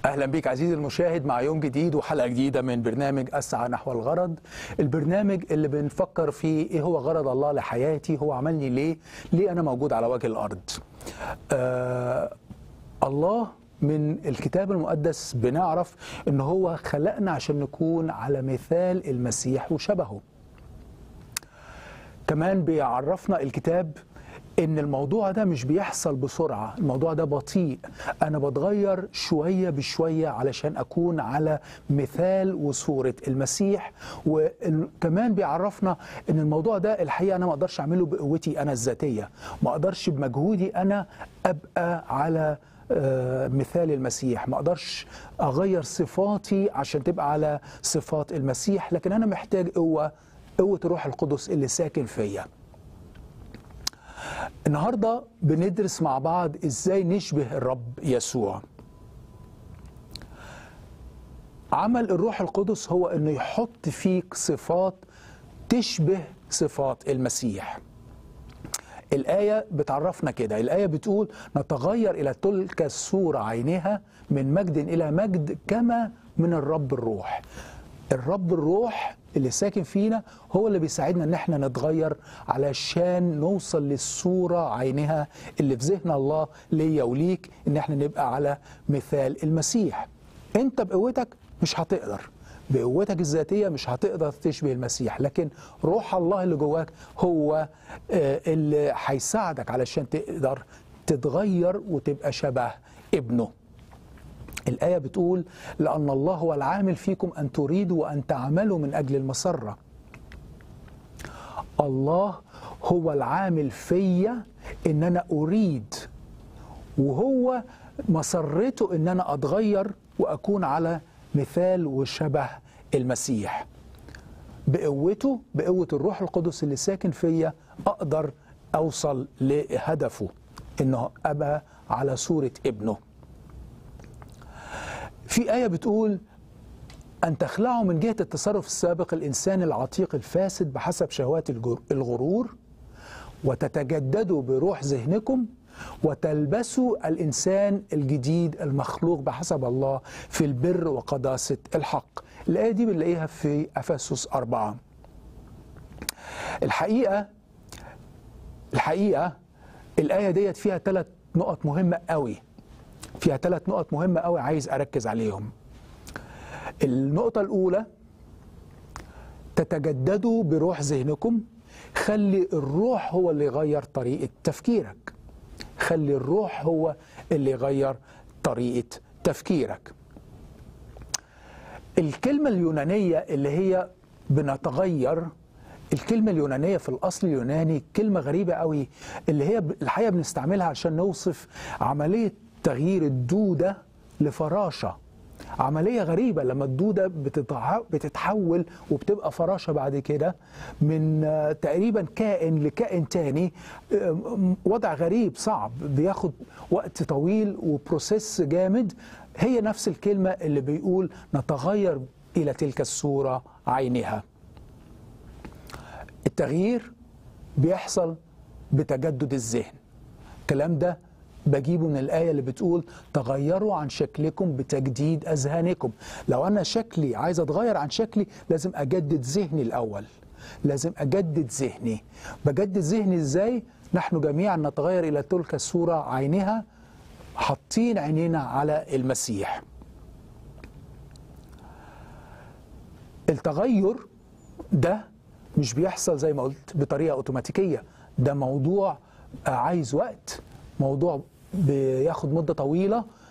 اهلا بك عزيزي المشاهد مع يوم جديد وحلقه جديده من برنامج اسعى نحو الغرض البرنامج اللي بنفكر فيه ايه هو غرض الله لحياتي هو عملني ليه ليه انا موجود على وجه الارض آه الله من الكتاب المقدس بنعرف ان هو خلقنا عشان نكون على مثال المسيح وشبهه كمان بيعرفنا الكتاب ان الموضوع ده مش بيحصل بسرعه الموضوع ده بطيء انا بتغير شويه بشويه علشان اكون على مثال وصوره المسيح وكمان بيعرفنا ان الموضوع ده الحقيقه انا ما اقدرش اعمله بقوتي انا الذاتيه ما اقدرش بمجهودي انا ابقى على مثال المسيح ما اقدرش اغير صفاتي عشان تبقى على صفات المسيح لكن انا محتاج قوه قوه الروح القدس اللي ساكن فيا النهارده بندرس مع بعض ازاي نشبه الرب يسوع عمل الروح القدس هو انه يحط فيك صفات تشبه صفات المسيح الآية بتعرفنا كده الآية بتقول نتغير إلى تلك الصورة عينها من مجد إلى مجد كما من الرب الروح الرب الروح اللي ساكن فينا هو اللي بيساعدنا ان احنا نتغير علشان نوصل للصورة عينها اللي في ذهن الله ليا وليك ان احنا نبقى على مثال المسيح انت بقوتك مش هتقدر بقوتك الذاتية مش هتقدر تشبه المسيح لكن روح الله اللي جواك هو اللي هيساعدك علشان تقدر تتغير وتبقى شبه ابنه الآية بتقول لأن الله هو العامل فيكم أن تريدوا وأن تعملوا من أجل المسرة الله هو العامل فيا إن أنا أريد وهو مسرته إن أنا أتغير وأكون على مثال وشبه المسيح بقوته بقوة الروح القدس اللي ساكن فيا أقدر أوصل لهدفه إنه أبقى على صورة ابنه في آية بتقول أن تخلعوا من جهة التصرف السابق الإنسان العتيق الفاسد بحسب شهوات الغرور وتتجددوا بروح ذهنكم وتلبسوا الإنسان الجديد المخلوق بحسب الله في البر وقداسة الحق الآية دي بنلاقيها في أفسس أربعة الحقيقة الحقيقة الآية ديت فيها ثلاث نقط مهمة قوي فيها ثلاث نقط مهمة قوي عايز أركز عليهم النقطة الأولى تتجددوا بروح ذهنكم خلي الروح هو اللي يغير طريقة تفكيرك خلي الروح هو اللي يغير طريقة تفكيرك الكلمة اليونانية اللي هي بنتغير الكلمة اليونانية في الأصل اليوناني كلمة غريبة قوي اللي هي الحقيقة بنستعملها عشان نوصف عملية تغيير الدودة لفراشة عملية غريبة لما الدودة بتتحول وبتبقى فراشة بعد كده من تقريبا كائن لكائن تاني وضع غريب صعب بياخد وقت طويل وبروسيس جامد هي نفس الكلمة اللي بيقول نتغير إلى تلك الصورة عينها التغيير بيحصل بتجدد الذهن الكلام ده بجيبه من الآية اللي بتقول تغيروا عن شكلكم بتجديد أذهانكم لو أنا شكلي عايز أتغير عن شكلي لازم أجدد ذهني الأول لازم أجدد ذهني بجدد ذهني إزاي؟ نحن جميعا نتغير إلى تلك الصورة عينها حاطين عينينا على المسيح التغير ده مش بيحصل زي ما قلت بطريقة أوتوماتيكية ده موضوع عايز وقت موضوع بياخد مدة طويلة